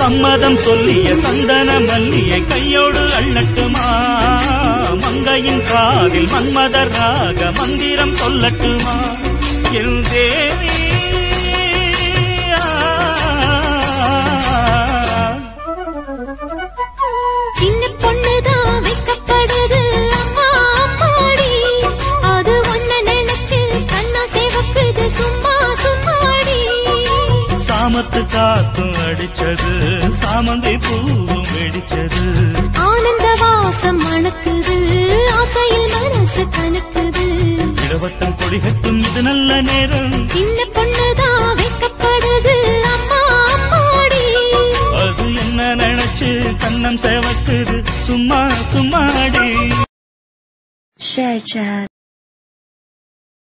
சம்மதம் சொல்லிய சந்தன மல்லியை கையோடு அள்ளட்டுமா மங்கையின் காதில் மன்மதர் ராக மந்திரம் சொல்லட்டுமா என் தேவி சின்ன பொண்ணுதான் வைக்கப்படுது அம்மா அம்மாடி அது ஒன்ன நினைச்சு கண்ணா சேவக்குது சும்மா சும்மாடி சாமத்து காத்தும் அடிச்சது சாமந்தி பூவும் வெடிச்சது ஆனந்த வாசம் மணக்குது ஆசையில் மனசு கணக்குது இளவட்டம் கொடிகட்டும் இது நல்ல நேரம் சின்ன பொண்ணுதான் வைக்கப்படுது அம்மா அம்மாடி அது என்ன நினைச்சு கண்ணம் சேவக்குது சும்மா சும்மாடி Share chat.